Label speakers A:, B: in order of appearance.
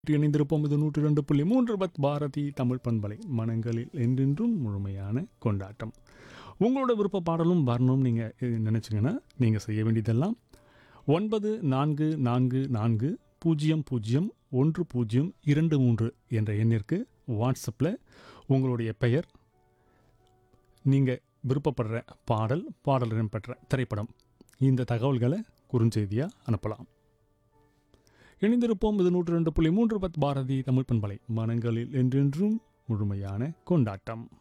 A: இணைந்திருப்போம் இது நூற்றி ரெண்டு புள்ளி மூன்று பத் பாரதி தமிழ் பண்பலை மனங்களில் என்றென்றும் முழுமையான கொண்டாட்டம் உங்களோட விருப்ப பாடலும் வரணும்னு நீங்கள் நினச்சிங்கன்னா நீங்கள் செய்ய வேண்டியதெல்லாம் ஒன்பது நான்கு நான்கு நான்கு பூஜ்ஜியம் பூஜ்ஜியம் ஒன்று பூஜ்ஜியம் இரண்டு மூன்று என்ற எண்ணிற்கு வாட்ஸ்அப்பில் உங்களுடைய பெயர் நீங்கள் விருப்பப்படுற பாடல் பாடல் இடம்பெற்ற திரைப்படம் இந்த தகவல்களை குறுஞ்செய்தியாக அனுப்பலாம் இணைந்திருப்போம் இது நூற்று ரெண்டு புள்ளி மூன்று பத் பாரதி தமிழ் பண்பலை மனங்களில் என்றென்றும் முழுமையான கொண்டாட்டம்